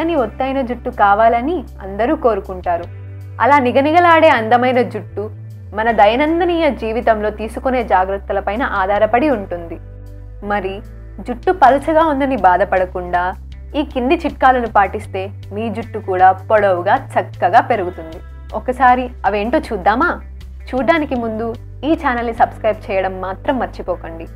తెల్లని ఒత్తైన జుట్టు కావాలని అందరూ కోరుకుంటారు అలా నిగనిగలాడే అందమైన జుట్టు మన దైనందినీయ జీవితంలో తీసుకునే జాగ్రత్తలపైన ఆధారపడి ఉంటుంది మరి జుట్టు పలుచగా ఉందని బాధపడకుండా ఈ కింది చిట్కాలను పాటిస్తే మీ జుట్టు కూడా పొడవుగా చక్కగా పెరుగుతుంది ఒకసారి అవేంటో చూద్దామా చూడ్డానికి ముందు ఈ ఛానల్ని సబ్స్క్రైబ్ చేయడం మాత్రం మర్చిపోకండి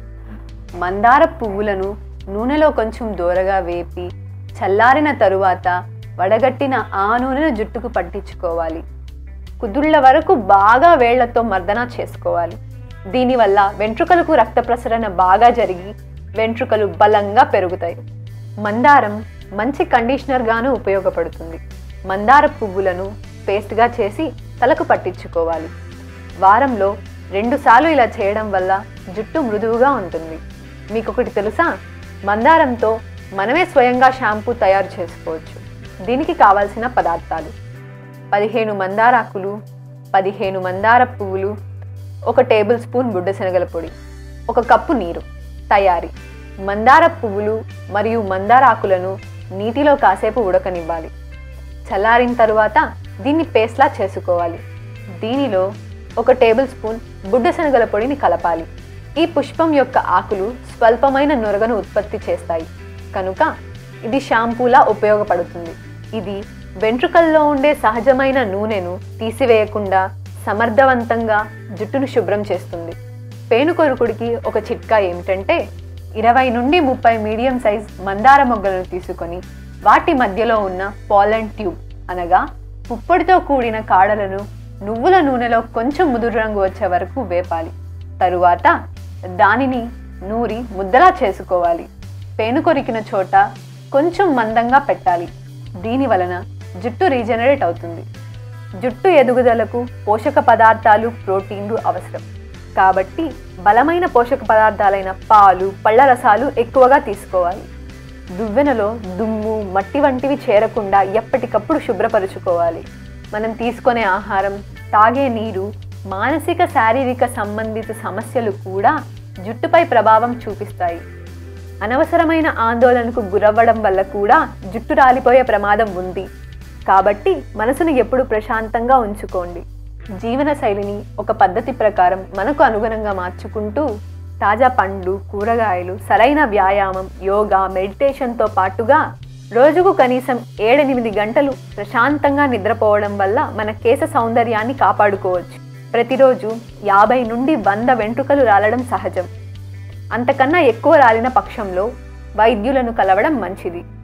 మందార పువ్వులను నూనెలో కొంచెం దూరగా వేపి చల్లారిన తరువాత వడగట్టిన ఆ నూనెను జుట్టుకు పట్టించుకోవాలి కుదుళ్ళ వరకు బాగా వేళ్లతో మర్దన చేసుకోవాలి దీనివల్ల వెంట్రుకలకు రక్త ప్రసరణ బాగా జరిగి వెంట్రుకలు బలంగా పెరుగుతాయి మందారం మంచి కండిషనర్గాను ఉపయోగపడుతుంది మందార పువ్వులను పేస్ట్గా చేసి తలకు పట్టించుకోవాలి వారంలో రెండుసార్లు ఇలా చేయడం వల్ల జుట్టు మృదువుగా ఉంటుంది మీకు ఒకటి తెలుసా మందారంతో మనమే స్వయంగా షాంపూ తయారు చేసుకోవచ్చు దీనికి కావాల్సిన పదార్థాలు పదిహేను మందారాకులు పదిహేను మందార పువ్వులు ఒక టేబుల్ స్పూన్ బుడ్డ శనగల పొడి ఒక కప్పు నీరు తయారీ మందార పువ్వులు మరియు మందార ఆకులను నీటిలో కాసేపు ఉడకనివ్వాలి చల్లారిన తరువాత దీన్ని పేస్ట్లా చేసుకోవాలి దీనిలో ఒక టేబుల్ స్పూన్ బుడ్డ శనగల పొడిని కలపాలి ఈ పుష్పం యొక్క ఆకులు స్వల్పమైన నురగను ఉత్పత్తి చేస్తాయి కనుక ఇది షాంపూలా ఉపయోగపడుతుంది ఇది వెంట్రుకల్లో ఉండే సహజమైన నూనెను తీసివేయకుండా సమర్థవంతంగా జుట్టును శుభ్రం చేస్తుంది పేనుకొరుకుడికి ఒక చిట్కా ఏమిటంటే ఇరవై నుండి ముప్పై మీడియం సైజ్ మందార మొగ్గలను తీసుకొని వాటి మధ్యలో ఉన్న పాలన్ ట్యూబ్ అనగా పుప్పొడితో కూడిన కాడలను నువ్వుల నూనెలో కొంచెం ముదురు రంగు వచ్చే వరకు వేపాలి తరువాత దానిని నూరి ముద్దలా చేసుకోవాలి పేను కొరికిన చోట కొంచెం మందంగా పెట్టాలి దీని వలన జుట్టు రీజనరేట్ అవుతుంది జుట్టు ఎదుగుదలకు పోషక పదార్థాలు ప్రోటీన్లు అవసరం కాబట్టి బలమైన పోషక పదార్థాలైన పాలు పళ్ళ రసాలు ఎక్కువగా తీసుకోవాలి దువ్వెనలో దుమ్ము మట్టి వంటివి చేరకుండా ఎప్పటికప్పుడు శుభ్రపరుచుకోవాలి మనం తీసుకునే ఆహారం తాగే నీరు మానసిక శారీరక సంబంధిత సమస్యలు కూడా జుట్టుపై ప్రభావం చూపిస్తాయి అనవసరమైన ఆందోళనకు గురవ్వడం వల్ల కూడా జుట్టు రాలిపోయే ప్రమాదం ఉంది కాబట్టి మనసును ఎప్పుడు ప్రశాంతంగా ఉంచుకోండి జీవన శైలిని ఒక పద్ధతి ప్రకారం మనకు అనుగుణంగా మార్చుకుంటూ తాజా పండ్లు కూరగాయలు సరైన వ్యాయామం యోగా మెడిటేషన్తో పాటుగా రోజుకు కనీసం ఏడెనిమిది గంటలు ప్రశాంతంగా నిద్రపోవడం వల్ల మన కేశ సౌందర్యాన్ని కాపాడుకోవచ్చు ప్రతిరోజు యాభై నుండి వంద వెంట్రుకలు రాలడం సహజం అంతకన్నా ఎక్కువ రాలిన పక్షంలో వైద్యులను కలవడం మంచిది